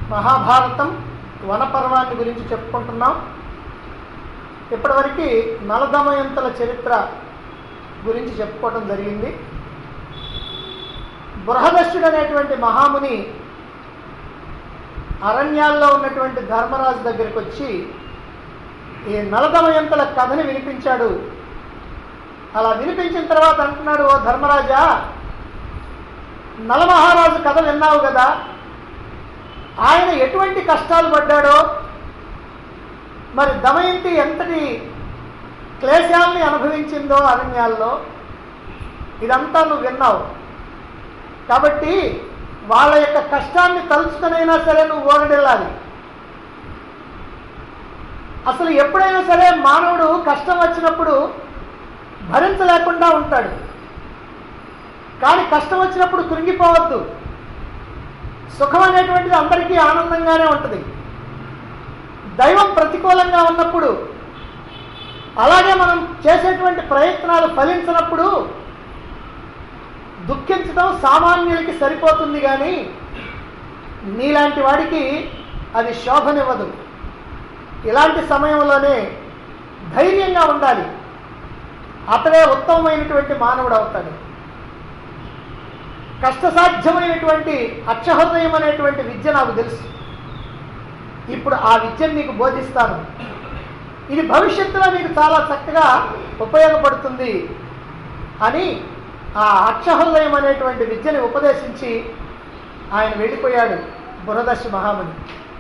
మహాభారతం వనపర్వాన్ని గురించి చెప్పుకుంటున్నాం ఇప్పటివరకు నలదమయంతుల చరిత్ర గురించి చెప్పుకోవటం జరిగింది బృహదశ్యుడు అనేటువంటి మహాముని అరణ్యాల్లో ఉన్నటువంటి ధర్మరాజు దగ్గరికి వచ్చి ఈ నలదమయంతుల కథని వినిపించాడు అలా వినిపించిన తర్వాత అంటున్నాడు ఓ ధర్మరాజా నలమహారాజు కథ విన్నావు కదా ఆయన ఎటువంటి కష్టాలు పడ్డాడో మరి దమయంతి ఎంతటి క్లేశాల్ని అనుభవించిందో అరణ్యాల్లో ఇదంతా నువ్వు విన్నావు కాబట్టి వాళ్ళ యొక్క కష్టాన్ని తలుచుకునైనా సరే నువ్వు ఓరడెళ్ళాలి అసలు ఎప్పుడైనా సరే మానవుడు కష్టం వచ్చినప్పుడు భరించలేకుండా ఉంటాడు కానీ కష్టం వచ్చినప్పుడు కృంగిపోవద్దు సుఖం అనేటువంటిది అందరికీ ఆనందంగానే ఉంటుంది దైవం ప్రతికూలంగా ఉన్నప్పుడు అలాగే మనం చేసేటువంటి ప్రయత్నాలు ఫలించినప్పుడు దుఃఖించడం సామాన్యులకి సరిపోతుంది కానీ నీలాంటి వాడికి అది శోభనివ్వదు ఇలాంటి సమయంలోనే ధైర్యంగా ఉండాలి అతడే ఉత్తమమైనటువంటి మానవుడు అవుతాడు కష్టసాధ్యమైనటువంటి అక్షహృదయం అనేటువంటి విద్య నాకు తెలుసు ఇప్పుడు ఆ విద్యను నీకు బోధిస్తాను ఇది భవిష్యత్తులో నీకు చాలా చక్కగా ఉపయోగపడుతుంది అని ఆ అక్షహృదయం అనేటువంటి విద్యని ఉపదేశించి ఆయన వెళ్ళిపోయాడు బురదశి మహాముని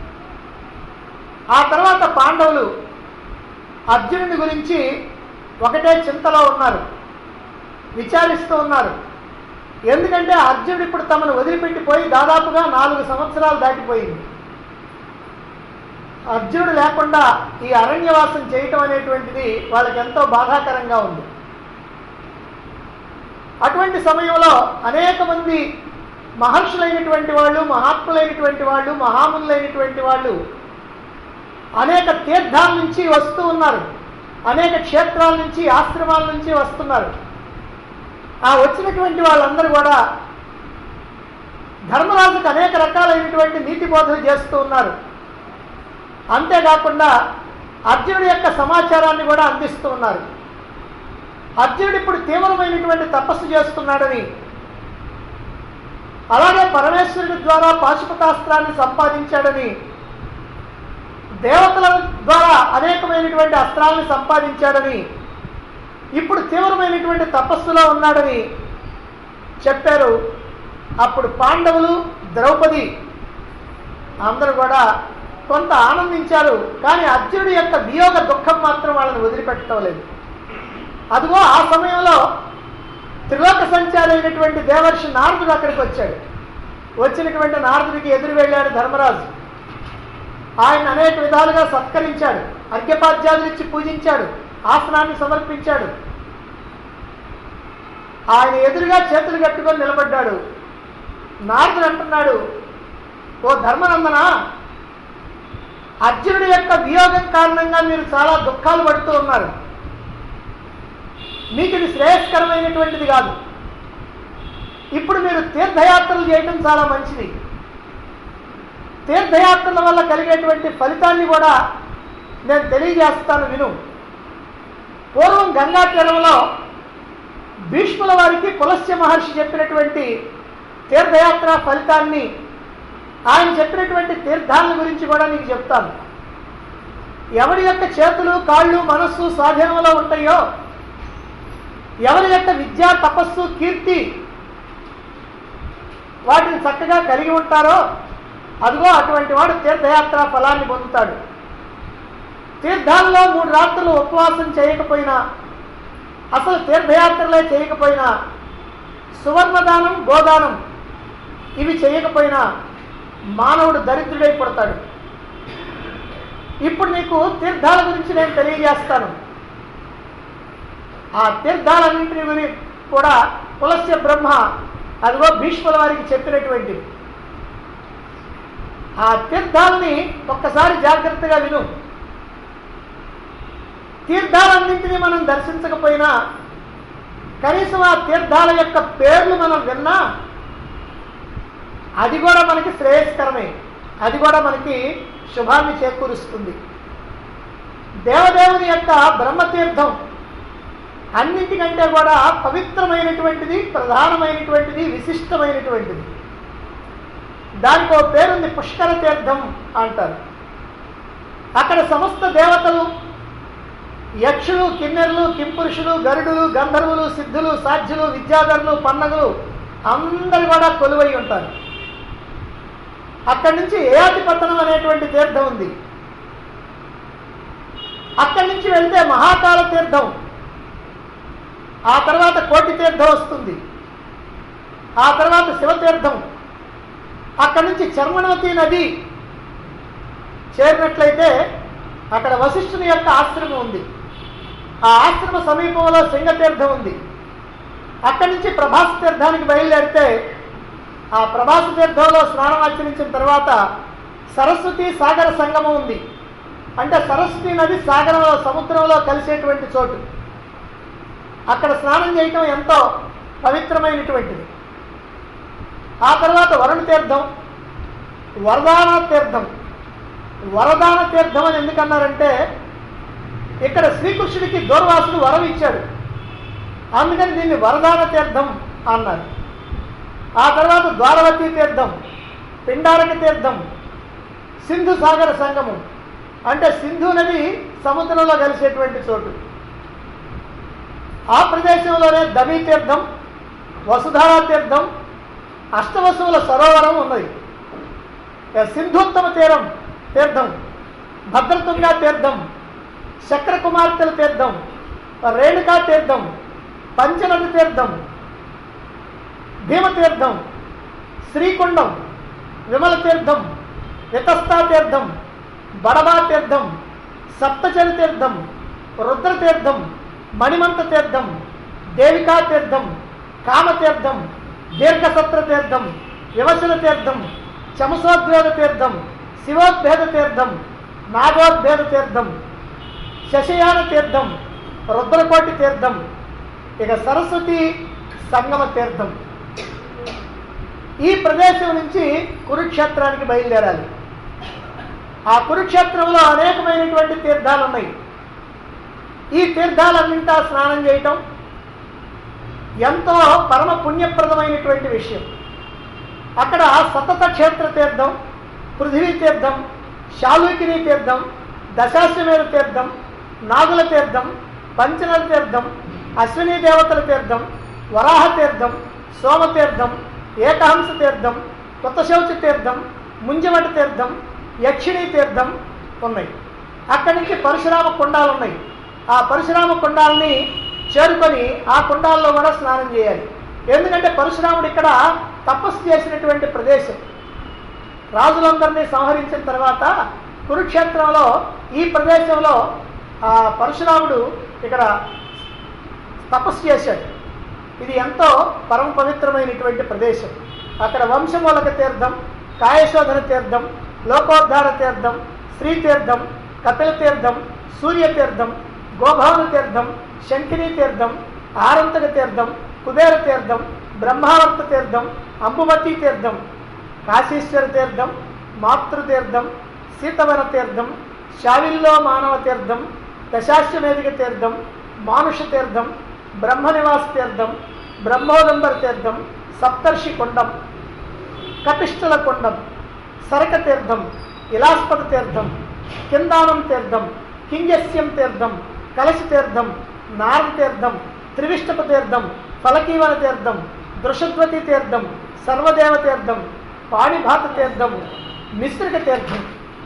ఆ తర్వాత పాండవులు అర్జునుడి గురించి ఒకటే చింతలో ఉన్నారు విచారిస్తూ ఉన్నారు ఎందుకంటే అర్జునుడు ఇప్పుడు తమను వదిలిపెట్టిపోయి దాదాపుగా నాలుగు సంవత్సరాలు దాటిపోయింది అర్జునుడు లేకుండా ఈ అరణ్యవాసం చేయటం అనేటువంటిది వాళ్ళకి ఎంతో బాధాకరంగా ఉంది అటువంటి సమయంలో అనేక మంది మహర్షులైనటువంటి వాళ్ళు మహాత్ములైనటువంటి వాళ్ళు మహాములైనటువంటి వాళ్ళు అనేక తీర్థాల నుంచి వస్తూ ఉన్నారు అనేక క్షేత్రాల నుంచి ఆశ్రమాల నుంచి వస్తున్నారు ఆ వచ్చినటువంటి వాళ్ళందరూ కూడా ధర్మరాజుకు అనేక రకాలైనటువంటి నీతి బోధలు చేస్తూ ఉన్నారు అంతేకాకుండా అర్జునుడి యొక్క సమాచారాన్ని కూడా అందిస్తూ ఉన్నారు అర్జునుడు ఇప్పుడు తీవ్రమైనటువంటి తపస్సు చేస్తున్నాడని అలాగే పరమేశ్వరుడి ద్వారా పాశుపతాస్త్రాన్ని సంపాదించాడని దేవతల ద్వారా అనేకమైనటువంటి అస్త్రాలను సంపాదించాడని ఇప్పుడు తీవ్రమైనటువంటి తపస్సులో ఉన్నాడని చెప్పారు అప్పుడు పాండవులు ద్రౌపది అందరూ కూడా కొంత ఆనందించారు కానీ అర్జునుడి యొక్క వియోగ దుఃఖం మాత్రం వాళ్ళని వదిలిపెట్టడం లేదు అదిగో ఆ సమయంలో త్రిలోక సంచారి అయినటువంటి దేవర్షి నారదుడు అక్కడికి వచ్చాడు వచ్చినటువంటి నారదుడికి ఎదురు వెళ్ళాడు ధర్మరాజు ఆయన అనేక విధాలుగా సత్కరించాడు అర్ఘ్యపాద్యాదులు ఇచ్చి పూజించాడు ఆసనాన్ని సమర్పించాడు ఆయన ఎదురుగా చేతులు కట్టుకొని నిలబడ్డాడు నారదుడు అంటున్నాడు ఓ ధర్మనందన అర్జునుడి యొక్క వియోగం కారణంగా మీరు చాలా దుఃఖాలు పడుతూ ఉన్నారు మీకు ఇది శ్రేయస్కరమైనటువంటిది కాదు ఇప్పుడు మీరు తీర్థయాత్రలు చేయడం చాలా మంచిది తీర్థయాత్రల వల్ల కలిగేటువంటి ఫలితాన్ని కూడా నేను తెలియజేస్తాను విను పూర్వం గంగా తీరంలో భీష్ముల వారికి పులస్య మహర్షి చెప్పినటువంటి తీర్థయాత్ర ఫలితాన్ని ఆయన చెప్పినటువంటి తీర్థాల గురించి కూడా నీకు చెప్తాను ఎవరి యొక్క చేతులు కాళ్ళు మనస్సు స్వాధీనంలో ఉంటాయో ఎవరి యొక్క విద్య తపస్సు కీర్తి వాటిని చక్కగా కలిగి ఉంటారో అదిగో అటువంటి వాడు తీర్థయాత్ర ఫలాన్ని పొందుతాడు తీర్థాల్లో మూడు రాత్రులు ఉపవాసం చేయకపోయినా అసలు తీర్థయాత్రలే చేయకపోయినా సువర్ణదానం గోదానం ఇవి చేయకపోయినా మానవుడు దరిద్రుడై పడతాడు ఇప్పుడు నీకు తీర్థాల గురించి నేను తెలియజేస్తాను ఆ తీర్థాలన్నింటిని గురి కూడా పులస్య బ్రహ్మ అదిగో భీష్ముల వారికి చెప్పినటువంటివి ఆ తీర్థాలని ఒక్కసారి జాగ్రత్తగా విను తీర్థాలన్నింటినీ మనం దర్శించకపోయినా కనీసం ఆ తీర్థాల యొక్క పేర్లు మనం విన్నా అది కూడా మనకి శ్రేయస్కరమే అది కూడా మనకి శుభాన్ని చేకూరుస్తుంది దేవదేవుని యొక్క బ్రహ్మతీర్థం అన్నింటికంటే కూడా పవిత్రమైనటువంటిది ప్రధానమైనటువంటిది విశిష్టమైనటువంటిది దానికి ఒక పేరుంది పుష్కర తీర్థం అంటారు అక్కడ సమస్త దేవతలు యక్షులు కిన్నెరులు కింపురుషులు గరుడులు గంధర్వులు సిద్ధులు సాధ్యులు విద్యాధరులు పన్నగులు అందరు కూడా కొలువై ఉంటారు అక్కడి నుంచి ఏయాతిపతనం అనేటువంటి తీర్థం ఉంది అక్కడి నుంచి వెళ్తే మహాకాల తీర్థం ఆ తర్వాత కోటి తీర్థం వస్తుంది ఆ తర్వాత శివతీర్థం అక్కడి నుంచి చర్మణవతి నది చేరినట్లయితే అక్కడ వశిష్ఠుని యొక్క ఆశ్రమం ఉంది ఆ ఆశ్రమ సమీపంలో సింగతీర్థం ఉంది అక్కడి నుంచి ప్రభాస తీర్థానికి బయలుదేరితే ఆ ప్రభాస తీర్థంలో స్నానం ఆచరించిన తర్వాత సరస్వతి సాగర సంగమం ఉంది అంటే సరస్వతి నది సాగరంలో సముద్రంలో కలిసేటువంటి చోటు అక్కడ స్నానం చేయటం ఎంతో పవిత్రమైనటువంటిది ఆ తర్వాత వరుణ తీర్థం వరదాన తీర్థం వరదాన తీర్థం అని ఎందుకన్నారంటే ఇక్కడ శ్రీకృష్ణుడికి దూర్వాసుడు వరం ఇచ్చాడు అందుకని దీన్ని వరదాన తీర్థం అన్నారు ఆ తర్వాత ద్వారవతి తీర్థం పిండారక తీర్థం సింధు సాగర సంగమం అంటే సింధు నది సముద్రంలో కలిసేటువంటి చోటు ఆ ప్రదేశంలోనే దమీ తీర్థం వసుధారా తీర్థం అష్టవసువుల సరోవరం ఉన్నది ఇక సింధుత్తమ తీరం తీర్థం భద్రతుంగా తీర్థం చక్ర కుమార్తెల తీర్థం రేణుకా తీర్థం పంచనది తీర్థం భీమతీర్థం శ్రీకుండం విమల తీర్థం వితస్థా తీర్థం బడబా తీర్థం సప్తచరి తీర్థం రుద్రతీర్థం మణిమంత తీర్థం దేవికా తీర్థం కామతీర్థం దీర్ఘసత్ర తీర్థం వివశన తీర్థం చమసోద్వేద తీర్థం శివోద్భేద తీర్థం నాగోద్భేద తీర్థం శశయాన తీర్థం రుద్రకోటి తీర్థం ఇక సరస్వతి సంగమ తీర్థం ఈ ప్రదేశం నుంచి కురుక్షేత్రానికి బయలుదేరాలి ఆ కురుక్షేత్రంలో అనేకమైనటువంటి తీర్థాలు ఉన్నాయి ఈ తీర్థాలన్నింటా స్నానం చేయటం ఎంతో పరమ పుణ్యప్రదమైనటువంటి విషయం అక్కడ సతత క్షేత్ర తీర్థం పృథివీ తీర్థం శాలుకిని తీర్థం దశాశ్వమేధ తీర్థం నాగుల తీర్థం పంచనల తీర్థం అశ్విని దేవతల తీర్థం వరాహ తీర్థం సోమతీర్థం ఏకహంస తీర్థం కొత్తశౌచ తీర్థం ముంజమట తీర్థం యక్షిణీ తీర్థం ఉన్నాయి అక్కడి నుంచి పరశురామ కుండాలు ఉన్నాయి ఆ పరశురామ కుండాలని చేరుకొని ఆ కుండాల్లో కూడా స్నానం చేయాలి ఎందుకంటే పరశురాముడు ఇక్కడ తపస్సు చేసినటువంటి ప్రదేశం రాజులందరినీ సంహరించిన తర్వాత కురుక్షేత్రంలో ఈ ప్రదేశంలో ఆ పరశురాముడు ఇక్కడ తపస్సు చేశాడు ఇది ఎంతో పరమ పవిత్రమైనటువంటి ప్రదేశం అక్కడ వంశమూలక తీర్థం కాయశోధన తీర్థం లోకోద్ధార తీర్థం శ్రీతీర్థం కపిల తీర్థం సూర్యతీర్థం గోభవన తీర్థం శంకినీ తీర్థం ఆరంతక తీర్థం కుబేర తీర్థం బ్రహ్మావర్త తీర్థం అంబుమతి తీర్థం కాశీశ్వర తీర్థం మాతృతీర్థం సీతవన తీర్థం శావిల్లో మానవ తీర్థం దశాశ్వమేధిక తీర్థం మానుష తీర్థం బ్రహ్మనివాస తీర్థం బ్రహ్మోదంబర తీర్థం సప్తర్షి కుండం కపిష్టల కుండం సరక తీర్థం ఇలాస్పద తీర్థం కిందానం తీర్థం కింజస్యం తీర్థం కలశ తీర్థం నారద తీర్థం త్రివిష్టప తీర్థం ఫలకీవన తీర్థం దృషద్వతి తీర్థం సర్వదేవ తీర్థం పాణిభాత తీర్థం మిశ్రిక తీర్థం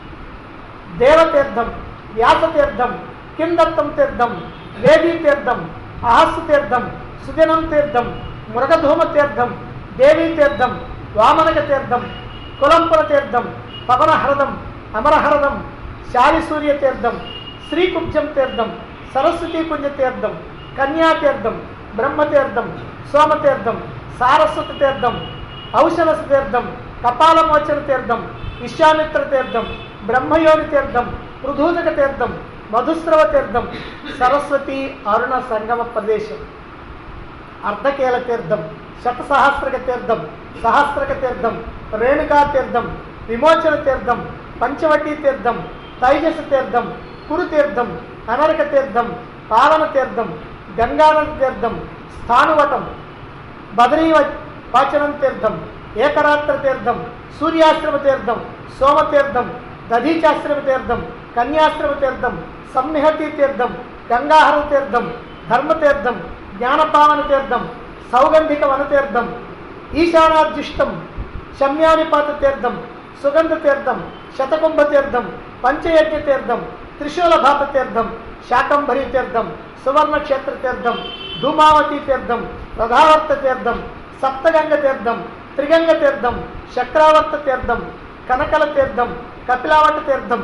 దేవతీర్థం వ్యాసతీర్థం కిందత్తం తీర్థం వేదీ తీర్థం అహస్సు తీర్థం సుదినం తీర్థం మృగధూమ తీర్థం దేవీ తీర్థం వామనక తీర్థం కులంపుర తీర్థం పవనహరదం అమరహరదం శాలిసూర్య తీర్థం శ్రీకుబ్జం తీర్థం సరస్వతీ పుణ్య తీర్థం కన్యాతీర్థం బ్రహ్మతీర్థం సోమతీర్థం సారస్వత తీర్థం ఔషధస తీర్థం కపాలమోచన తీర్థం విశ్వామిత్ర తీర్థం బ్రహ్మయోని తీర్థం పృథూదక తీర్థం మధుస్రవ తీర్థం సరస్వతి అరుణ సంగమ ప్రదేశం అర్ధకేల తీర్థం శతసహస్రక తీర్థం సహస్రక తీర్థం రేణుకా తీర్థం విమోచన తీర్థం పంచవటీ తీర్థం తైజస తీర్థం కురు తీర్థం అనరక తీర్థం పాలన తీర్థం గంగానది తీర్థం స్థానువటం బదరీ వాచనం తీర్థం ఏకరాత్ర తీర్థం సూర్యాశ్రమ తీర్థం సోమతీర్థం దధీచాశ్రమ తీర్థం కన్యాశ్రమ తీర్థం సంహతి తీర్థం గంగాహర తీర్థం ధర్మతీర్థం జ్ఞానపావన తీర్థం సౌగంధిక వనతీర్థం ఈశానార్జిష్టం శమ్యానిపాత తీర్థం సుగంధ తీర్థం శతకుంభ తీర్థం పంచయజ్ఞ తీర్థం త్రిశూలభాత తీర్థం శాకంభరి తీర్థం సువర్ణ క్షేత్ర తీర్థం ధూమావతి తీర్థం రథావర్త తీర్థం సప్తగంగ తీర్థం త్రిగంగ తీర్థం చక్రావర్త తీర్థం కనకల తీర్థం కపిలావట తీర్థం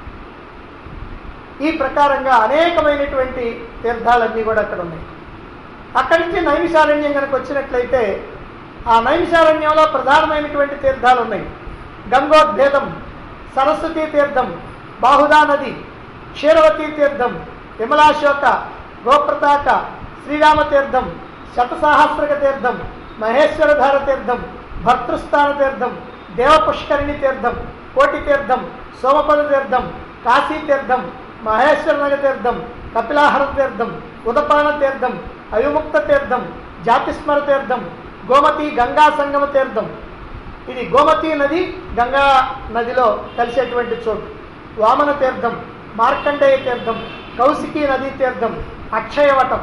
ఈ ప్రకారంగా అనేకమైనటువంటి తీర్థాలన్నీ కూడా అక్కడ ఉన్నాయి అక్కడి నుంచి నైమిషారణ్యం కనుక వచ్చినట్లయితే ఆ నైమిషారణ్యంలో ప్రధానమైనటువంటి తీర్థాలు ఉన్నాయి గంగోద్భేదం సరస్వతీ తీర్థం బాహుదా నది క్షీరవతీ తీర్థం విమలాశోక గోప్రతాక శ్రీరామ తీర్థం శతసాహస్రక తీర్థం మహేశ్వరధార తీర్థం భర్తృస్థాన తీర్థం దేవపుష్కరిణి తీర్థం కోటి తీర్థం సోమపద తీర్థం కాశీ తీర్థం మహేశ్వరనగ తీర్థం కపిలాహర తీర్థం ఉదపాన తీర్థం అవిముక్త తీర్థం జాతిస్మర తీర్థం గోమతి గంగా సంగమ తీర్థం ఇది గోమతి నది గంగా నదిలో కలిసేటువంటి చోటు వామన తీర్థం మార్కండేయ తీర్థం కౌశికీ నదీ తీర్థం అక్షయవటం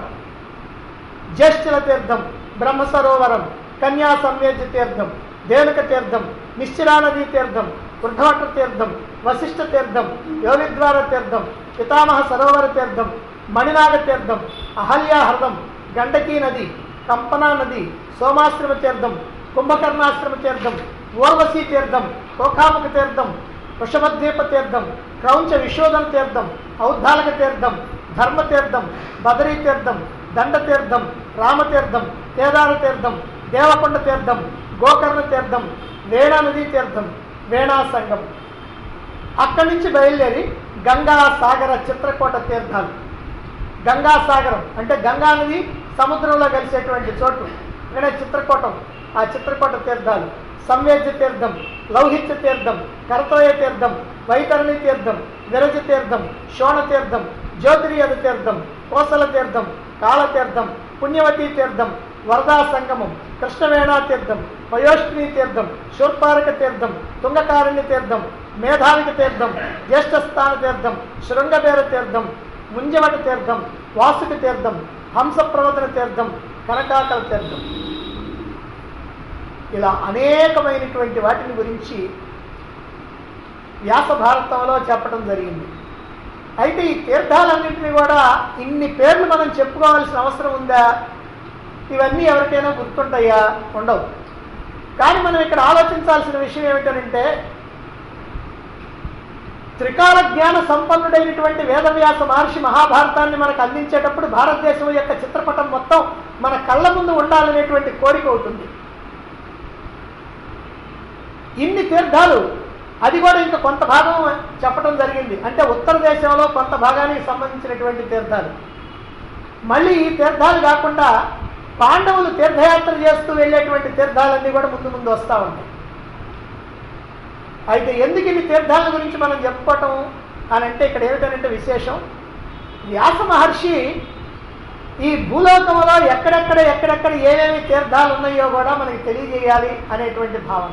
జ్యేష్ఠుల తీర్థం బ్రహ్మ సరోవరం కన్యా సంవేద్య తీర్థం దేనుక తీర్థం నిశ్చిరా నదీ తీర్థం వృద్ధవట తీర్థం వశిష్ఠ తీర్థం యోగిద్వార తీర్థం పితామహ సరోవర తీర్థం మణినాగ తీర్థం అహల్యాహృదం గండకీ నది కంపనా నది సోమాశ్రమ తీర్థం కుంభకర్ణాశ్రమ తీర్థం ఊర్వశీ తీర్థం కోకాముఖ తీర్థం వృషభద్వీప తీర్థం క్రౌంచ విశోధన తీర్థం ఔద్ధాలక తీర్థం ధర్మ తీర్థం బదరీ తీర్థం దండ తీర్థం రామతీర్థం కేదార తీర్థం దేవకొండ తీర్థం గోకర్ణ తీర్థం వేణా నదీ తీర్థం వేణా సంఘం అక్కడి నుంచి బయలుదేరి గంగా సాగర చిత్రకోట తీర్థాలు గంగా సాగరం అంటే గంగా నది సముద్రంలో కలిసేటువంటి చోటు ఇక్కడే చిత్రకోటం ఆ చిత్రకోట తీర్థాలు సంవేద్య తీర్థం లౌహిత్య తీర్థం కరతోయ తీర్థం వైతరణి తీర్థం విరజ తీర్థం శోణ తీర్థం జ్యోతిరియద తీర్థం కోసల తీర్థం కాలతీర్థం పుణ్యవతి తీర్థం వరదా సంగమం కృష్ణవేణా తీర్థం వయోష్ణి తీర్థం శూర్పారక తీర్థం తుంగకారణ్య తీర్థం మేధావిక తీర్థం జ్యేష్ఠస్థాన తీర్థం శృంగబేర తీర్థం ముంజవట తీర్థం వాసుక తీర్థం హంస ప్రవచన తీర్థం కనకాకల తీర్థం ఇలా అనేకమైనటువంటి వాటిని గురించి వ్యాస భారతంలో చెప్పడం జరిగింది అయితే ఈ తీర్థాలన్నింటినీ కూడా ఇన్ని పేర్లు మనం చెప్పుకోవాల్సిన అవసరం ఉందా ఇవన్నీ ఎవరికైనా గుర్తుంటాయా ఉండవు కానీ మనం ఇక్కడ ఆలోచించాల్సిన విషయం ఏమిటంటే త్రికాల జ్ఞాన సంపన్నుడైనటువంటి వేదవ్యాస మహర్షి మహాభారతాన్ని మనకు అందించేటప్పుడు భారతదేశం యొక్క చిత్రపటం మొత్తం మన కళ్ళ ముందు ఉండాలనేటువంటి కోరిక ఉంటుంది ఇన్ని తీర్థాలు అది కూడా ఇంకా కొంత భాగం చెప్పడం జరిగింది అంటే ఉత్తర దేశంలో కొంత భాగానికి సంబంధించినటువంటి తీర్థాలు మళ్ళీ ఈ తీర్థాలు కాకుండా పాండవులు తీర్థయాత్ర చేస్తూ వెళ్ళేటువంటి తీర్థాలన్నీ కూడా ముందు ముందు వస్తూ ఉంటాయి అయితే ఎందుకు ఇన్ని తీర్థాల గురించి మనం చెప్పుకోవటం అని అంటే ఇక్కడ ఏమిటనంటే విశేషం వ్యాస మహర్షి ఈ భూలోకంలో ఎక్కడెక్కడ ఎక్కడెక్కడ ఏమేమి తీర్థాలు ఉన్నాయో కూడా మనకి తెలియజేయాలి అనేటువంటి భావన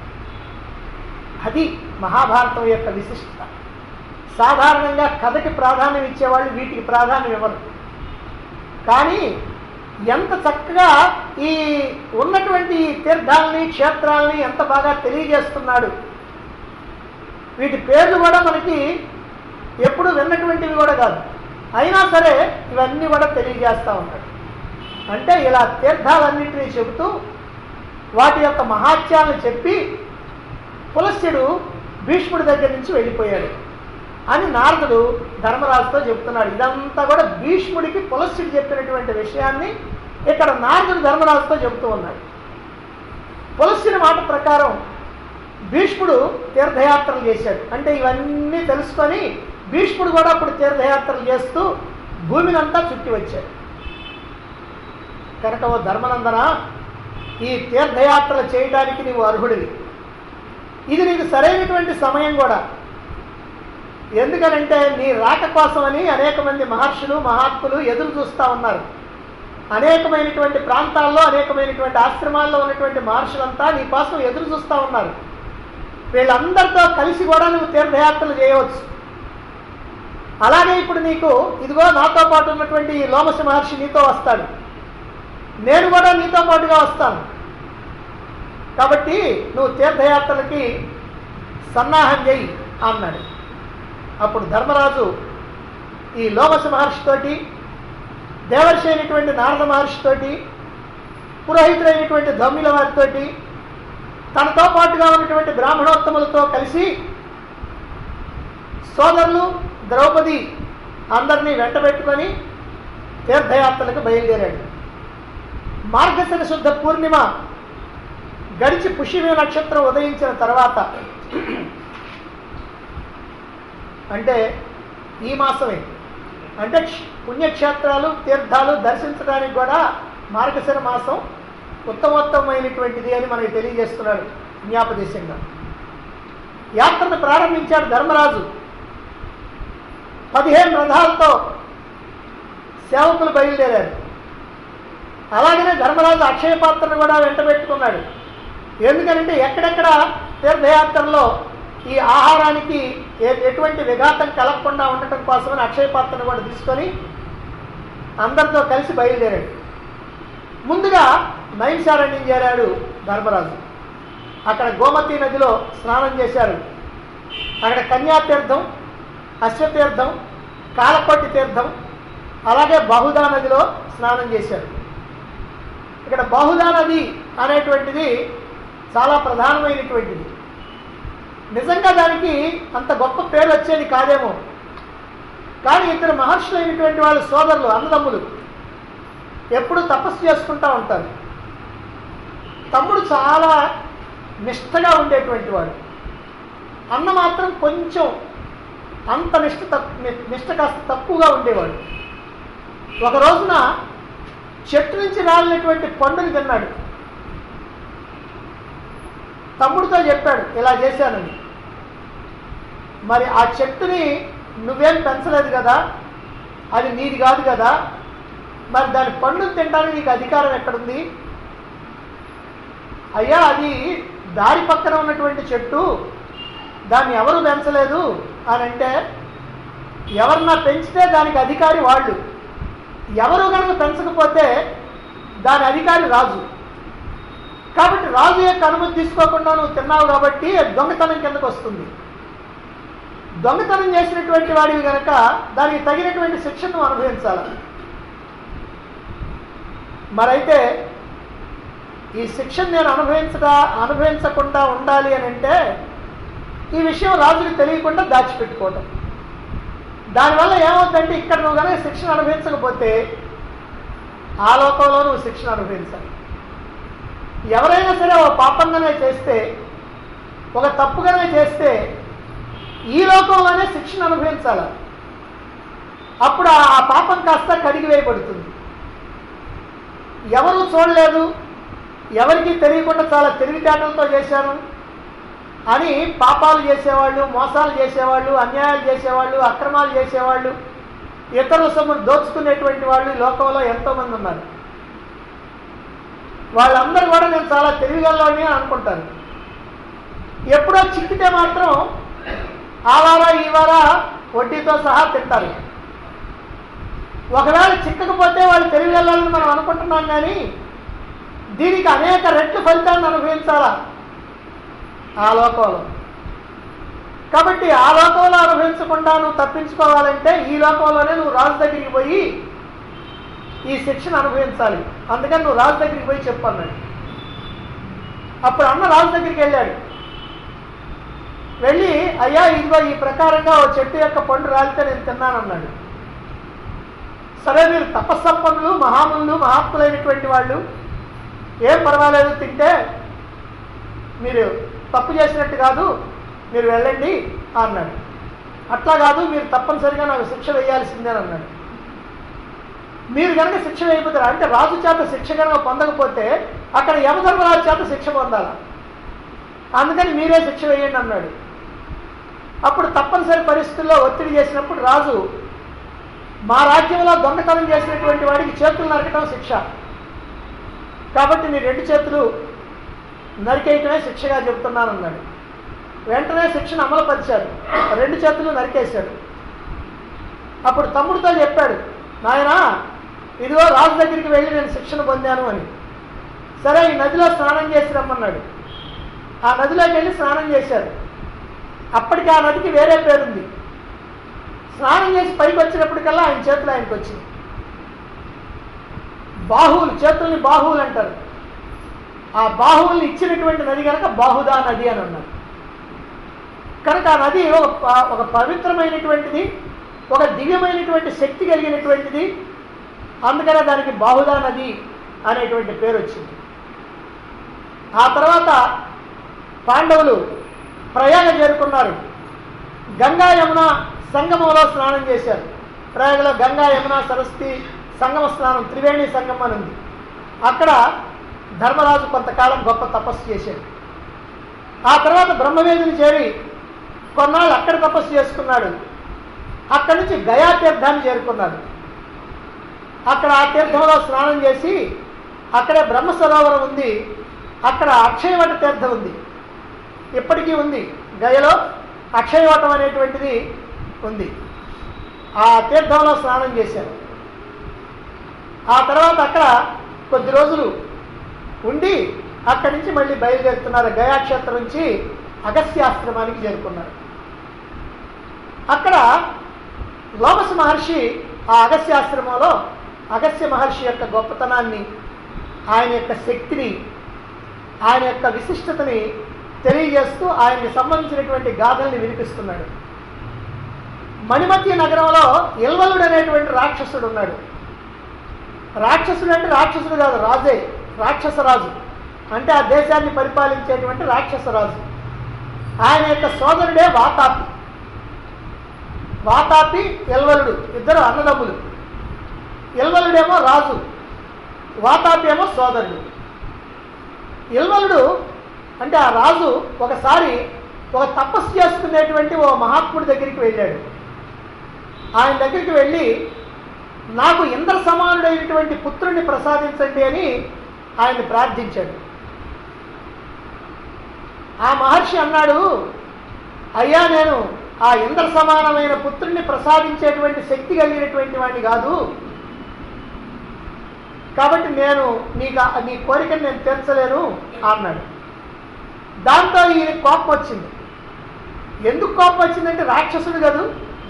అది మహాభారతం యొక్క విశిష్టత సాధారణంగా కథకి ప్రాధాన్యం ఇచ్చేవాళ్ళు వీటికి ప్రాధాన్యం ఇవ్వరు కానీ ఎంత చక్కగా ఈ ఉన్నటువంటి ఈ తీర్థాలని క్షేత్రాలని ఎంత బాగా తెలియజేస్తున్నాడు వీటి పేర్లు కూడా మనకి ఎప్పుడు విన్నటువంటివి కూడా కాదు అయినా సరే ఇవన్నీ కూడా తెలియజేస్తూ ఉంటాడు అంటే ఇలా తీర్థాలన్నింటినీ చెబుతూ వాటి యొక్క మహాత్యాలను చెప్పి పులస్యుడు భీష్ముడి దగ్గర నుంచి వెళ్ళిపోయాడు అని నారదుడు ధర్మరాజుతో చెప్తున్నాడు ఇదంతా కూడా భీష్ముడికి పులస్యుడు చెప్పినటువంటి విషయాన్ని ఇక్కడ నారదుడు ధర్మరాజుతో చెబుతూ ఉన్నాడు పులస్యుని మాట ప్రకారం భీష్ముడు తీర్థయాత్రలు చేశాడు అంటే ఇవన్నీ తెలుసుకొని భీష్ముడు కూడా అప్పుడు తీర్థయాత్రలు చేస్తూ భూమినంతా చుట్టి వచ్చాడు కనుక ఓ ధర్మనందన ఈ తీర్థయాత్రలు చేయడానికి నీవు అర్హుడివి ఇది నీకు సరైనటువంటి సమయం కూడా ఎందుకనంటే నీ రాక కోసమని అనేక మంది మహర్షులు మహాత్ములు ఎదురు చూస్తూ ఉన్నారు అనేకమైనటువంటి ప్రాంతాల్లో అనేకమైనటువంటి ఆశ్రమాల్లో ఉన్నటువంటి మహర్షులంతా నీ కోసం ఎదురు చూస్తూ ఉన్నారు వీళ్ళందరితో కలిసి కూడా నువ్వు తీర్థయాత్రలు చేయవచ్చు అలాగే ఇప్పుడు నీకు ఇదిగో నాతో పాటు ఉన్నటువంటి ఈ లోమస మహర్షి నీతో వస్తాడు నేను కూడా నీతో పాటుగా వస్తాను కాబట్టి నువ్వు తీర్థయాత్రలకి సన్నాహం చేయి అన్నాడు అప్పుడు ధర్మరాజు ఈ లోమస మహర్షితోటి దేవర్షి అయినటువంటి నారద మహర్షితోటి పురోహితుడైనటువంటి ధమ్యుల వారితోటి తనతో పాటుగా ఉన్నటువంటి బ్రాహ్మణోత్తములతో కలిసి సోదరులు ద్రౌపది అందరినీ వెంటబెట్టుకొని తీర్థయాత్రలకు బయలుదేరాడు మార్గశిర శుద్ధ పూర్ణిమ గడిచి పుష్యమి నక్షత్రం ఉదయించిన తర్వాత అంటే ఈ మాసమే అంటే క్ష- పుణ్యక్షేత్రాలు తీర్థాలు దర్శించడానికి కూడా మార్గశిర మాసం ఉత్తమోత్తమైనటువంటిది అని మనకి తెలియజేస్తున్నాడు జ్ఞాపదేశంగా యాత్రను ప్రారంభించాడు ధర్మరాజు పదిహేను రథాలతో సేవకులు బయలుదేరారు అలాగనే ధర్మరాజు అక్షయ పాత్రను కూడా వెంట పెట్టుకున్నాడు ఎందుకంటే ఎక్కడెక్కడ తీర్థయాత్రలో ఈ ఆహారానికి ఏ- ఎటువంటి విఘాతం కలగకుండా ఉండటం కోసమని అక్షయ పాత్రను కూడా తీసుకొని అందరితో కలిసి బయలుదేరాడు ముందుగా నైమిషారణ్యం చేరాడు ధర్మరాజు అక్కడ గోమతి నదిలో స్నానం చేశారు అక్కడ కన్యాతీర్థం అశ్వతీర్థం కాలకోటి తీర్థం అలాగే బహుదా నదిలో స్నానం చేశారు ఇక్కడ బహుదా నది అనేటువంటిది చాలా ప్రధానమైనటువంటిది నిజంగా దానికి అంత గొప్ప పేరు వచ్చేది కాదేమో కానీ ఇద్దరు మహర్షులైనటువంటి వాళ్ళు సోదరులు అన్నదమ్ములు ఎప్పుడు తపస్సు చేసుకుంటూ ఉంటారు తమ్ముడు చాలా నిష్ఠగా ఉండేటువంటి వాడు అన్న మాత్రం కొంచెం అంత నిష్ఠ తక్కు నిష్ఠ కాస్త తక్కువగా ఉండేవాడు ఒక రోజున చెట్టు నుంచి రాలినటువంటి పండుని తిన్నాడు తమ్ముడితో చెప్పాడు ఇలా చేశానని మరి ఆ చెట్టుని నువ్వేం పెంచలేదు కదా అది నీది కాదు కదా మరి దాని పండును తినడానికి నీకు అధికారం ఎక్కడుంది అయ్యా అది దారి పక్కన ఉన్నటువంటి చెట్టు దాన్ని ఎవరు పెంచలేదు అని అంటే ఎవరన్నా పెంచితే దానికి అధికారి వాళ్ళు ఎవరు కనుక పెంచకపోతే దాని అధికారి రాజు కాబట్టి రాజు యొక్క అనుమతి తీసుకోకుండా నువ్వు తిన్నావు కాబట్టి అది దొంగతనం కిందకు వస్తుంది దొంగతనం చేసినటువంటి వాడివి కనుక దానికి తగినటువంటి శిక్షను నువ్వు అనుభవించాలి మరైతే ఈ శిక్షను నేను అనుభవించడా అనుభవించకుండా ఉండాలి అని అంటే ఈ విషయం రాజుకి తెలియకుండా దాచిపెట్టుకోవటం దానివల్ల ఏమవుతుందంటే ఇక్కడ నువ్వు కనుక శిక్షణ అనుభవించకపోతే ఆ లోకంలో నువ్వు శిక్షణ అనుభవించాలి ఎవరైనా సరే ఒక పాపంగానే చేస్తే ఒక తప్పుగానే చేస్తే ఈ లోకంలోనే శిక్షణ అనుభవించాలి అప్పుడు ఆ ఆ పాపం కాస్త కడిగి వేయబడుతుంది ఎవరు చూడలేదు ఎవరికి తెలియకుండా చాలా తెలివితేటలతో చేశాను అని పాపాలు చేసేవాళ్ళు మోసాలు చేసేవాళ్ళు అన్యాయాలు చేసేవాళ్ళు అక్రమాలు చేసేవాళ్ళు ఇతరుల సొమ్మును దోచుకునేటువంటి వాళ్ళు ఈ లోకంలో ఎంతోమంది ఉన్నారు వాళ్ళందరూ కూడా నేను చాలా తెలివిగలని అనుకుంటాను ఎప్పుడో చిక్కితే మాత్రం ఆ వారా ఈ వారా వడ్డీతో సహా తింటారు ఒకవేళ చిక్కకపోతే వాళ్ళు తెలివిగలని మనం అనుకుంటున్నాం కానీ దీనికి అనేక రెట్లు ఫలితాన్ని అనుభవించాలా ఆ లోకంలో కాబట్టి ఆ లోకంలో అనుభవించకుండా నువ్వు తప్పించుకోవాలంటే ఈ లోకంలోనే నువ్వు రాజు దగ్గరికి పోయి ఈ శిక్షను అనుభవించాలి అందుకని నువ్వు రాజు దగ్గరికి పోయి చెప్పన్నాడు అప్పుడు అన్న రాజు దగ్గరికి వెళ్ళాడు వెళ్ళి అయ్యా ఇదిగో ఈ ప్రకారంగా ఓ చెట్టు యొక్క పండు రాలితే నేను తిన్నానన్నాడు సరే మీరు తపస్సంపన్నులు మహాములు మహాత్ములైనటువంటి వాళ్ళు ఏం పర్వాలేదు తింటే మీరు తప్పు చేసినట్టు కాదు మీరు వెళ్ళండి అన్నాడు అట్లా కాదు మీరు తప్పనిసరిగా నాకు శిక్ష వేయాల్సిందే అన్నాడు మీరు కనుక శిక్ష వేయకపోతే అంటే రాజు చేత శిక్ష కనుక పొందకపోతే అక్కడ యమధర్మరాజు చేత శిక్ష పొందాల అందుకని మీరే శిక్ష వేయండి అన్నాడు అప్పుడు తప్పనిసరి పరిస్థితుల్లో ఒత్తిడి చేసినప్పుడు రాజు మా రాజ్యంలో దొంగతనం చేసినటువంటి వాడికి చేతులు నరకటం శిక్ష కాబట్టి నీ రెండు చేతులు నరికేయటమే శిక్షగా చెబుతున్నాను అన్నాడు వెంటనే శిక్షను అమలుపరిచాడు రెండు చేతులు నరికేశాడు అప్పుడు తమ్ముడితో చెప్పాడు నాయనా ఇదిగో రాజు దగ్గరికి వెళ్ళి నేను శిక్షణ పొందాను అని సరే ఈ నదిలో స్నానం చేసి రమ్మన్నాడు ఆ నదిలోకి వెళ్ళి స్నానం చేశాడు అప్పటికి ఆ నదికి వేరే పేరుంది స్నానం చేసి పైకి వచ్చినప్పటికల్లా ఆయన చేతులు ఆయనకు వచ్చింది బాహువులు చేతుల్ని బాహువులు అంటారు ఆ బాహువుల్ని ఇచ్చినటువంటి నది కనుక బాహుదా నది అని అన్నారు కనుక ఆ నది ఒక ప- ఒక పవిత్రమైనటువంటిది ఒక దివ్యమైనటువంటి శక్తి కలిగినటువంటిది అందుకనే దానికి బాహుదా నది అనేటువంటి పేరు వచ్చింది ఆ తర్వాత పాండవులు ప్రయాగ చేరుకున్నారు గంగా యమున సంగమంలో స్నానం చేశారు ప్రయాగలో గంగా యమున సరస్వతి సంగమ స్నానం త్రివేణి సంగమం అని ఉంది అక్కడ ధర్మరాజు కొంతకాలం గొప్ప తపస్సు చేశాడు ఆ తర్వాత బ్రహ్మవేదిని చేరి కొన్నాళ్ళు అక్కడ తపస్సు చేసుకున్నాడు అక్కడి నుంచి గయా తీర్థాన్ని చేరుకున్నాడు అక్కడ ఆ తీర్థంలో స్నానం చేసి అక్కడే బ్రహ్మ సరోవరం ఉంది అక్కడ అక్షయవట తీర్థం ఉంది ఇప్పటికీ ఉంది గయలో అక్షయవటం అనేటువంటిది ఉంది ఆ తీర్థంలో స్నానం చేశారు ఆ తర్వాత అక్కడ కొద్ది రోజులు ఉండి అక్కడి నుంచి మళ్ళీ బయలుదేరుతున్నారు గయాక్షేత్రం నుంచి అగస్త్యాశ్రమానికి చేరుకున్నారు అక్కడ లోమస మహర్షి ఆ అగస్త్యాశ్రమంలో అగస్త్య మహర్షి యొక్క గొప్పతనాన్ని ఆయన యొక్క శక్తిని ఆయన యొక్క విశిష్టతని తెలియజేస్తూ ఆయనకి సంబంధించినటువంటి గాథల్ని వినిపిస్తున్నాడు మణిమతి నగరంలో ఇల్వలుడు అనేటువంటి రాక్షసుడు ఉన్నాడు రాక్షసుడు అంటే రాక్షసుడు కాదు రాజే రాక్షసరాజు అంటే ఆ దేశాన్ని పరిపాలించేటువంటి రాక్షసరాజు ఆయన యొక్క సోదరుడే వాతాపి వాతాపి ఎల్వలుడు ఇద్దరు అన్నదమ్ములు ఎల్వలుడేమో రాజు వాతాపి ఏమో సోదరుడు ఎల్వలుడు అంటే ఆ రాజు ఒకసారి ఒక తపస్సు చేసుకునేటువంటి ఓ మహాత్ముడి దగ్గరికి వెళ్ళాడు ఆయన దగ్గరికి వెళ్ళి నాకు ఇంద్ర సమానుడైనటువంటి పుత్రుణ్ణి ప్రసాదించండి అని ఆయన ప్రార్థించాడు ఆ మహర్షి అన్నాడు అయ్యా నేను ఆ ఇంద్ర సమానమైన పుత్రుణ్ణి ప్రసాదించేటువంటి శక్తి కలిగినటువంటి వాడిని కాదు కాబట్టి నేను నీకు ఆ- నీ కోరికను నేను తీర్చలేను అన్నాడు దాంతో ఈయన కోపం వచ్చింది ఎందుకు కోపం వచ్చిందంటే రాక్షసుడు కాదు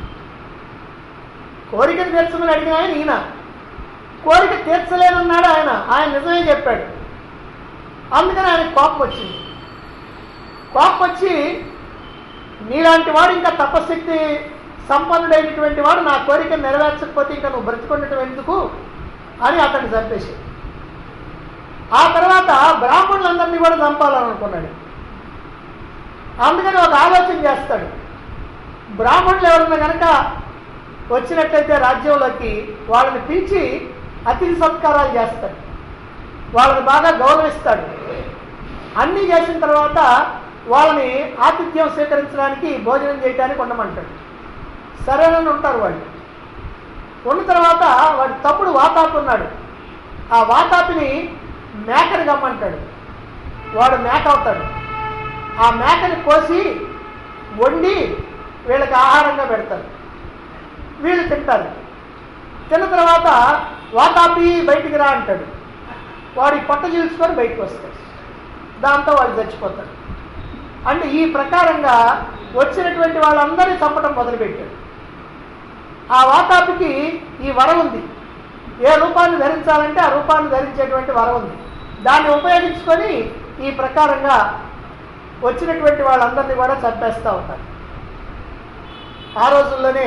కోరికను తీర్చమని అడిగిన ఆయన ఈయన కోరిక తీర్చలేనన్నాడు ఆయన ఆయన నిజమే చెప్పాడు అందుకని ఆయన కోపం వచ్చింది కోపం వచ్చి నీలాంటి వాడు ఇంకా తపశక్తి సంపన్నుడైనటువంటి వాడు నా కోరిక నెరవేర్చకపోతే ఇంకా నువ్వు బ్రతికొండటం ఎందుకు అని అతన్ని చంపేసి ఆ తర్వాత బ్రాహ్మణులందరినీ కూడా చంపాలనుకున్నాడు అందుకని ఒక ఆలోచన చేస్తాడు బ్రాహ్మణులు ఎవరన్నా కనుక వచ్చినట్లయితే రాజ్యంలోకి వాళ్ళని పిలిచి అతిథి సత్కారాలు చేస్తాడు వాళ్ళని బాగా గౌరవిస్తాడు అన్నీ చేసిన తర్వాత వాళ్ళని ఆతిథ్యం స్వీకరించడానికి భోజనం చేయడానికి ఉండమంటాడు సరేనని ఉంటారు వాళ్ళు ఉన్న తర్వాత వాడి తమ్ముడు వాతాపి ఉన్నాడు ఆ వాతాపిని మేకని గమ్మంటాడు వాడు మేక అవుతాడు ఆ మేకని కోసి వండి వీళ్ళకి ఆహారంగా పెడతారు వీళ్ళు తింటారు తిన్న తర్వాత వాతాపి బయటికి రా అంటాడు వాడి పొట్ట చీల్చుకొని బయటకు వస్తాడు దాంతో వాళ్ళు చచ్చిపోతారు అంటే ఈ ప్రకారంగా వచ్చినటువంటి వాళ్ళందరినీ చంపడం మొదలుపెట్టాడు ఆ వాతాపికి ఈ వరం ఉంది ఏ రూపాన్ని ధరించాలంటే ఆ రూపాన్ని ధరించేటువంటి వరం ఉంది దాన్ని ఉపయోగించుకొని ఈ ప్రకారంగా వచ్చినటువంటి వాళ్ళందరినీ కూడా చంపేస్తూ ఉంటారు ఆ రోజుల్లోనే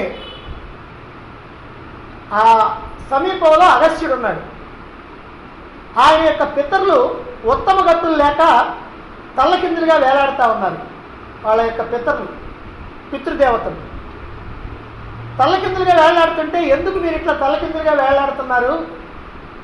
ఆ సమీపంలో అగస్త్యుడు ఉన్నాడు ఆయన యొక్క పితరులు ఉత్తమ గతులు లేక తల్లకిందులుగా వేలాడుతూ ఉన్నారు వాళ్ళ యొక్క పితరులు పితృదేవతలు తల్లకిందులుగా వేలాడుతుంటే ఎందుకు మీరు ఇట్లా తల్లకిందులుగా వేలాడుతున్నారు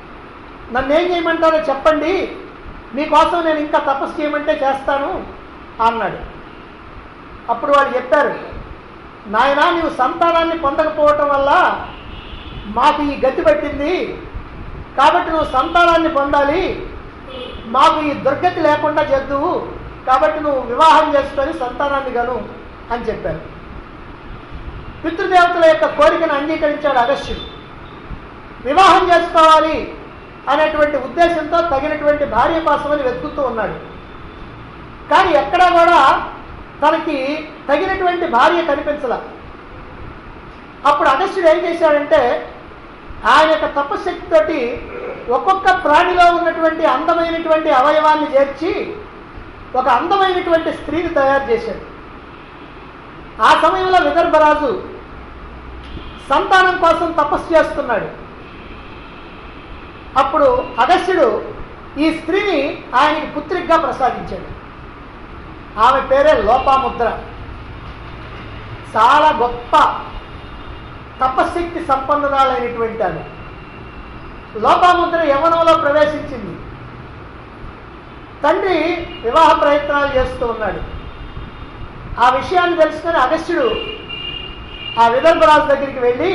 నన్ను ఏం చేయమంటారో చెప్పండి మీకోసం నేను ఇంకా తపస్సు చేయమంటే చేస్తాను అన్నాడు అప్పుడు వాళ్ళు చెప్పారు నాయనా నీవు సంతానాన్ని పొందకపోవటం వల్ల మాకు ఈ గతి పట్టింది కాబట్టి నువ్వు సంతానాన్ని పొందాలి మాకు ఈ దుర్గతి లేకుండా చేద్దువు కాబట్టి నువ్వు వివాహం చేసుకొని సంతానాన్ని గను అని చెప్పారు పితృదేవతల యొక్క కోరికను అంగీకరించాడు అగస్త్యుడు వివాహం చేసుకోవాలి అనేటువంటి ఉద్దేశంతో తగినటువంటి భార్య కోసమని వెతుకుతూ ఉన్నాడు కానీ ఎక్కడా కూడా తనకి తగినటువంటి భార్య కనిపించల అప్పుడు అగస్త్యుడు ఏం చేశాడంటే ఆయన యొక్క తపశక్తితోటి ఒక్కొక్క ప్రాణిలో ఉన్నటువంటి అందమైనటువంటి అవయవాన్ని చేర్చి ఒక అందమైనటువంటి స్త్రీని తయారు చేశాడు ఆ సమయంలో విదర్భరాజు సంతానం కోసం తపస్సు చేస్తున్నాడు అప్పుడు అగస్త్యుడు ఈ స్త్రీని ఆయనకి పుత్రికగా ప్రసాదించాడు ఆమె పేరే లోపాముద్ర చాలా గొప్ప తపశక్తి సంపన్నురాలైనటువంటి ఆమె లోపాముద్ర యవనంలో ప్రవేశించింది తండ్రి వివాహ ప్రయత్నాలు చేస్తూ ఉన్నాడు ఆ విషయాన్ని తెలుసుకుని అగస్త్యుడు ఆ విదర్భరాజు దగ్గరికి వెళ్ళి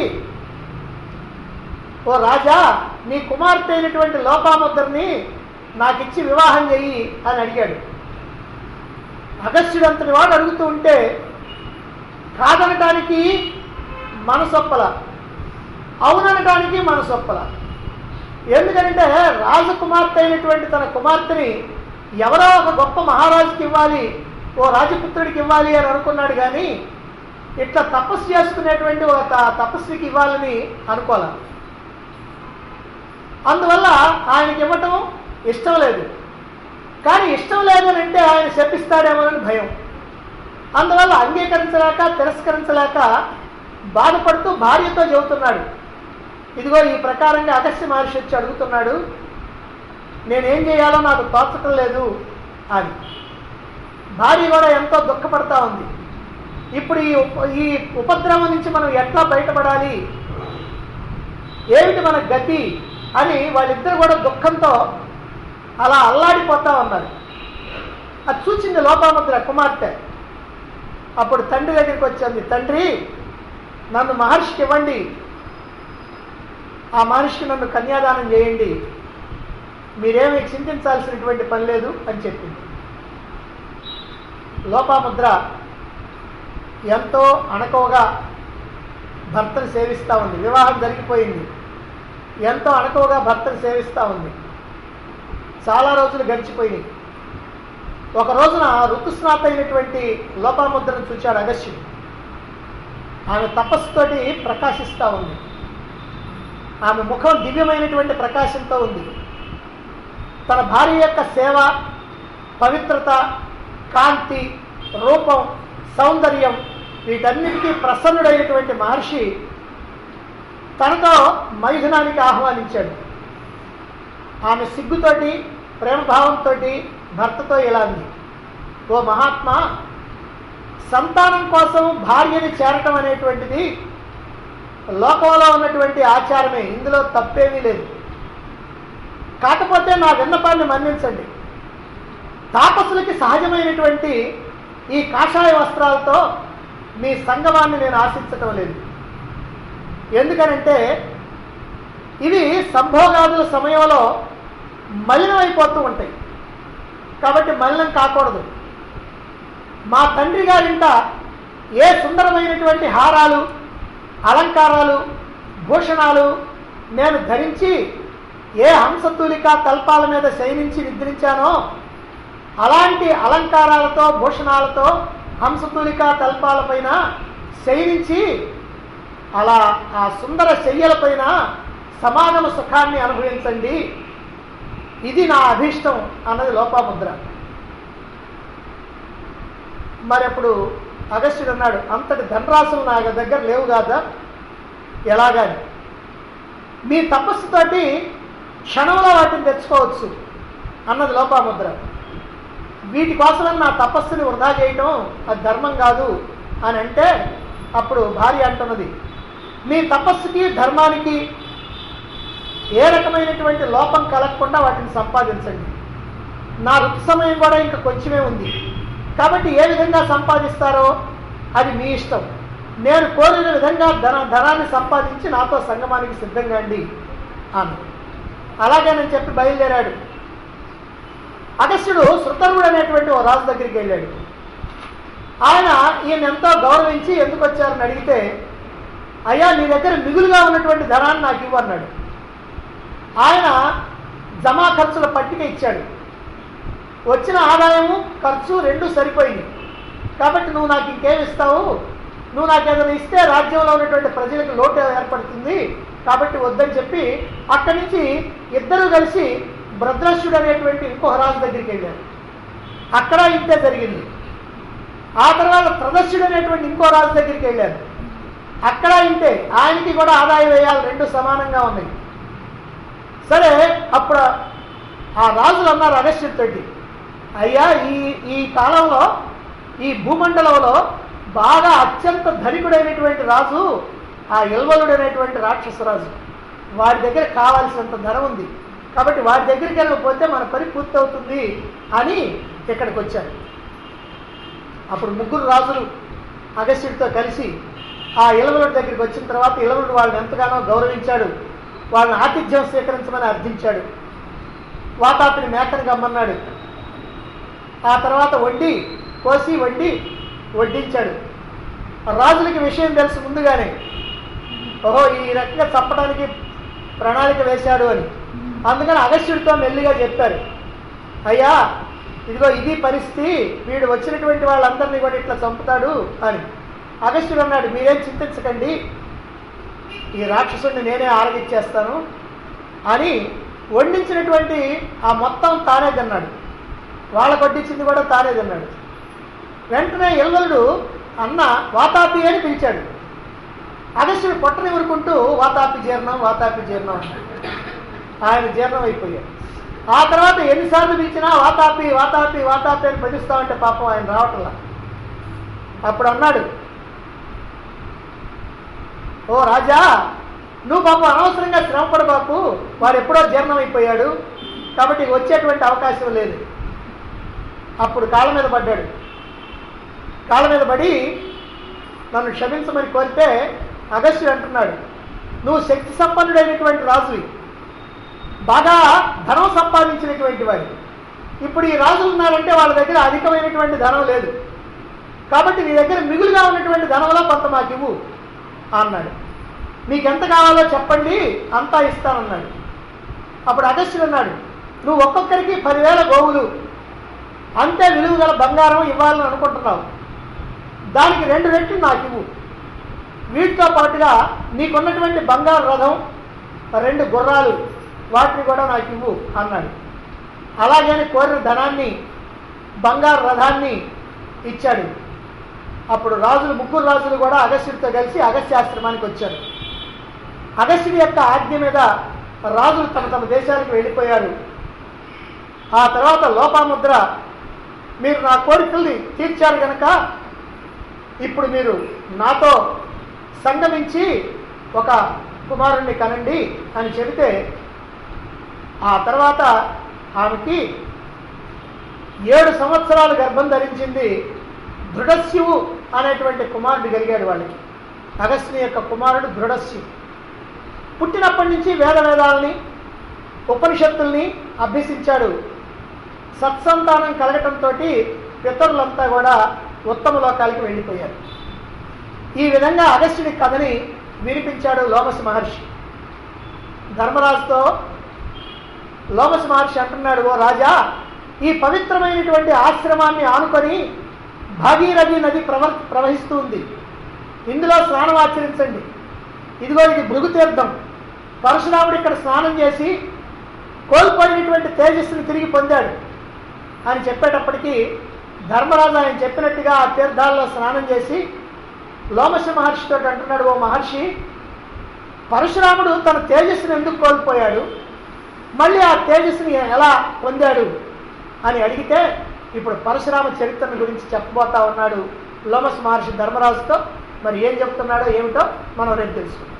ఓ రాజా నీ కుమార్తె అయినటువంటి లోపాముద్రని నాకిచ్చి వివాహం చెయ్యి అని అడిగాడు అగస్త్యుడు అంతటి వాడు అడుగుతూ ఉంటే కాదనటానికి మనసొప్పల అవుననటానికి మనసొప్పల ఎందుకంటే రాజకుమార్తె అయినటువంటి తన కుమార్తెని ఎవరో ఒక గొప్ప మహారాజుకి ఇవ్వాలి ఓ రాజపుత్రుడికి ఇవ్వాలి అని అనుకున్నాడు కానీ ఇట్లా తపస్సు చేసుకునేటువంటి ఒక త- తపస్వికి ఇవ్వాలని అనుకోలే అందువల్ల ఆయనకి ఇవ్వటం ఇష్టం లేదు కానీ ఇష్టం లేదని అంటే ఆయన శపిస్తాడేమోనని భయం అందువల్ల అంగీకరించలేక తిరస్కరించలేక బాధపడుతూ భార్యతో చెబుతున్నాడు ఇదిగో ఈ ప్రకారంగా అగస్త్య మహర్షి వచ్చి అడుగుతున్నాడు నేనేం చేయాలో నాకు తోచటం లేదు అని భార్య కూడా ఎంతో దుఃఖపడతా ఉంది ఇప్పుడు ఈ ఉప- ఈ ఉపద్రవం నుంచి మనం ఎట్లా బయటపడాలి ఏమిటి మన గతి అని వాళ్ళిద్దరు కూడా దుఃఖంతో అలా అల్లాడిపోతా ఉన్నారు అది చూసింది లోపాముద్ర కుమార్తె అప్పుడు తండ్రి దగ్గరికి వచ్చింది తండ్రి నన్ను మహర్షికి ఇవ్వండి ఆ మహర్షికి నన్ను కన్యాదానం చేయండి మీరేమీ చింతించాల్సినటువంటి పని లేదు అని చెప్పింది లోపాముద్ర ఎంతో అణకువగా భర్తను సేవిస్తూ ఉంది వివాహం జరిగిపోయింది ఎంతో అణకువగా భర్తను సేవిస్తూ ఉంది చాలా రోజులు గడిచిపోయినాయి ఒక రోజున ఋతుస్నాత అయినటువంటి లోపాముద్రను చూచాడు అగస్త్యుడు ఆమె తపస్సుతోటి ప్రకాశిస్తూ ఉంది ఆమె ముఖం దివ్యమైనటువంటి ప్రకాశంతో ఉంది తన భార్య యొక్క సేవ పవిత్రత కాంతి రూపం సౌందర్యం వీటన్నిటికీ ప్రసన్నుడైనటువంటి మహర్షి తనతో మైథునానికి ఆహ్వానించాడు ఆమె సిగ్గుతోటి ప్రేమభావంతో భర్తతో ఇలా ఉంది ఓ మహాత్మా సంతానం కోసం భార్యని చేరటం అనేటువంటిది లోకంలో ఉన్నటువంటి ఆచారమే ఇందులో తప్పేమీ లేదు కాకపోతే నా విన్నపాన్ని మన్నించండి తాపసులకి సహజమైనటువంటి ఈ కాషాయ వస్త్రాలతో మీ సంగమాన్ని నేను ఆశించటం లేదు ఎందుకనంటే ఇవి సంభోగాదుల సమయంలో మలినం అయిపోతూ ఉంటాయి కాబట్టి మలినం కాకూడదు మా తండ్రి గారింట ఏ సుందరమైనటువంటి హారాలు అలంకారాలు భూషణాలు నేను ధరించి ఏ హంసతూలిక తల్పాల మీద శయనించి నిద్రించానో అలాంటి అలంకారాలతో భూషణాలతో హంసతూలిక తల్పాలపైన శయనించి అలా ఆ సుందర శయ్యలపైన సమాగమ సుఖాన్ని అనుభవించండి ఇది నా అభీష్టం అన్నది లోపాముద్ర మరి అప్పుడు అగస్త్యుడు అన్నాడు అంతటి ధనరాశులు నా దగ్గర లేవు కాదా ఎలాగాని మీ తపస్సుతోటి క్షణంలో వాటిని తెచ్చుకోవచ్చు అన్నది లోపాముద్ర వీటి కోసమని నా తపస్సుని వృధా చేయటం అది ధర్మం కాదు అని అంటే అప్పుడు భార్య అంటున్నది మీ తపస్సుకి ధర్మానికి ఏ రకమైనటువంటి లోపం కలగకుండా వాటిని సంపాదించండి నా ఋతు సమయం కూడా ఇంకా కొంచెమే ఉంది కాబట్టి ఏ విధంగా సంపాదిస్తారో అది మీ ఇష్టం నేను కోరిన విధంగా ధన ధనాన్ని సంపాదించి నాతో సంగమానికి సిద్ధంగా అండి అన్న అలాగేనని చెప్పి బయలుదేరాడు అగస్త్యుడు శృతరుడు అనేటువంటి ఓ రాజు దగ్గరికి వెళ్ళాడు ఆయన ఈయన ఎంతో గౌరవించి ఎందుకు వచ్చారని అడిగితే అయ్యా నీ దగ్గర మిగులుగా ఉన్నటువంటి ధనాన్ని నాకు ఇవ్వు అన్నాడు ఆయన జమా ఖర్చుల పట్టిక ఇచ్చాడు వచ్చిన ఆదాయము ఖర్చు రెండు సరిపోయింది కాబట్టి నువ్వు నాకు ఇంకేం ఇస్తావు నువ్వు నాకు ఏదైనా ఇస్తే రాజ్యంలో ఉన్నటువంటి ప్రజలకు లోటు ఏర్పడుతుంది కాబట్టి వద్దని చెప్పి అక్కడి నుంచి ఇద్దరు కలిసి భద్రశ్యుడు అనేటువంటి ఇంకొక రాజు దగ్గరికి వెళ్ళారు అక్కడ ఇంతే జరిగింది ఆ తర్వాత ప్రదర్శుడు అనేటువంటి ఇంకో రాజు దగ్గరికి వెళ్ళారు అక్కడ ఇంతే ఆయనకి కూడా ఆదాయ వ్యయాలు రెండు సమానంగా ఉన్నాయి సరే అప్పుడు ఆ రాజులు అన్నారు అగస్త్యుడితోటి అయ్యా ఈ ఈ కాలంలో ఈ భూమండలంలో బాగా అత్యంత ధనికుడైనటువంటి రాజు ఆ ఎల్వలుడు అనేటువంటి రాక్షసరాజు వాడి దగ్గర కావాల్సినంత ధనం ఉంది కాబట్టి వాడి దగ్గరికి వెళ్ళకపోతే మన పని పూర్తవుతుంది అని ఇక్కడికి వచ్చారు అప్పుడు ముగ్గురు రాజులు అగస్త్యుడితో కలిసి ఆ ఇలవలుడి దగ్గరికి వచ్చిన తర్వాత ఇలవలుడు వాళ్ళని ఎంతగానో గౌరవించాడు వాళ్ళని ఆతిథ్యం స్వీకరించమని అర్థించాడు వాతాపిని మేకను గమ్మన్నాడు ఆ తర్వాత వడ్డీ కోసి వడ్డీ వడ్డించాడు రాజులకి విషయం తెలుసు ముందుగానే ఓహో ఈ రకంగా చంపడానికి ప్రణాళిక వేశాడు అని అందుకని అగస్త్యుడితో మెల్లిగా చెప్పారు అయ్యా ఇదిగో ఇది పరిస్థితి వీడు వచ్చినటువంటి వాళ్ళందరినీ కూడా ఇట్లా చంపుతాడు అని అగస్త్యుడు అన్నాడు మీరేం చింతించకండి ఈ రాక్షసుడిని నేనే ఆరగిచ్చేస్తాను అని వండించినటువంటి ఆ మొత్తం తానే తిన్నాడు వాళ్ళకు వడ్డించింది కూడా తానే తిన్నాడు వెంటనే ఎల్వలుడు అన్న వాతాపి అని పిలిచాడు అగస్త్యుడు పొట్టని ఊరుకుంటూ వాతాపి జీర్ణం వాతాపి జీర్ణం అన్నాడు ఆయన జీర్ణం అయిపోయాడు ఆ తర్వాత ఎన్నిసార్లు పిలిచినా వాతాపి వాతాపి వాతాపి అని పిలుస్తామంటే పాపం ఆయన రావట్లా అప్పుడు అన్నాడు ఓ రాజా నువ్వు పాపం అనవసరంగా శ్రమపడ బాపు వాడు ఎప్పుడో జీర్ణం అయిపోయాడు కాబట్టి వచ్చేటువంటి అవకాశం లేదు అప్పుడు కాళ్ళ మీద పడ్డాడు కాళ్ళ మీద పడి నన్ను క్షమించమని కోరితే అగస్త్యుడు అంటున్నాడు నువ్వు శక్తి సంపన్నుడైనటువంటి రాజువి బాగా ధనం సంపాదించినటువంటి వాడి ఇప్పుడు ఈ రాజులు ఉన్నారంటే వాళ్ళ దగ్గర అధికమైనటువంటి ధనం లేదు కాబట్టి నీ దగ్గర మిగులుగా ఉన్నటువంటి ధనంలో కొంత మాకు ఇవ్వు అన్నాడు మీకు ఎంత కావాలో చెప్పండి అంతా ఇస్తానన్నాడు అప్పుడు అగస్త్యుడు అన్నాడు నువ్వు ఒక్కొక్కరికి పదివేల గోవులు అంతే విలువ గల బంగారం ఇవ్వాలని అనుకుంటున్నావు దానికి రెండు రెట్లు నాకు ఇవ్వు వీటితో పాటుగా నీకున్నటువంటి బంగారు రథం రెండు గుర్రాలు వాటిని కూడా నాకు ఇవ్వు అన్నాడు అలాగని కోరిన ధనాన్ని బంగారు రథాన్ని ఇచ్చాడు అప్పుడు రాజులు ముగ్గురు రాజులు కూడా అగస్త్యుడితో కలిసి అగస్త్యాశ్రమానికి వచ్చారు అగస్త్యుడి యొక్క ఆజ్ఞ మీద రాజులు తమ తమ దేశాలకు వెళ్ళిపోయారు ఆ తర్వాత లోపాముద్ర మీరు నా కోరికల్ని తీర్చారు కనుక ఇప్పుడు మీరు నాతో సంగమించి ఒక కుమారుణ్ణి కనండి అని చెబితే ఆ తర్వాత ఆమెకి ఏడు సంవత్సరాలు గర్భం ధరించింది దృఢస్యువు అనేటువంటి కుమారుడు కలిగాడు వాళ్ళకి అగస్త్యుని యొక్క కుమారుడు దృఢస్యు పుట్టినప్పటి నుంచి వేద వేదాలని ఉపనిషత్తుల్ని అభ్యసించాడు సత్సంతానం కలగటంతో పితరులంతా కూడా ఉత్తమ లోకాలకి వెళ్ళిపోయారు ఈ విధంగా అగస్త్యుడి కథని వినిపించాడు లోమస్ మహర్షి ధర్మరాజుతో లోమస్ మహర్షి అంటున్నాడు ఓ రాజా ఈ పవిత్రమైనటువంటి ఆశ్రమాన్ని ఆనుకొని భాగీరథి నది ప్రవ ప్రవహిస్తూ ఉంది ఇందులో స్నానం ఆచరించండి ఇదిగో ఇది భృగు తీర్థం పరశురాముడు ఇక్కడ స్నానం చేసి కోల్పోయినటువంటి తేజస్సుని తిరిగి పొందాడు అని చెప్పేటప్పటికీ ధర్మరాజు ఆయన చెప్పినట్టుగా ఆ తీర్థాల్లో స్నానం చేసి లోమశ మహర్షితో అంటున్నాడు ఓ మహర్షి పరశురాముడు తన తేజస్సును ఎందుకు కోల్పోయాడు మళ్ళీ ఆ తేజస్సుని ఎలా పొందాడు అని అడిగితే ఇప్పుడు పరశురామ చరిత్రను గురించి చెప్పబోతా ఉన్నాడు లోమస్ మహర్షి ధర్మరాజుతో మరి ఏం చెప్తున్నాడో ఏమిటో మనం రేపు తెలుసుకుందాం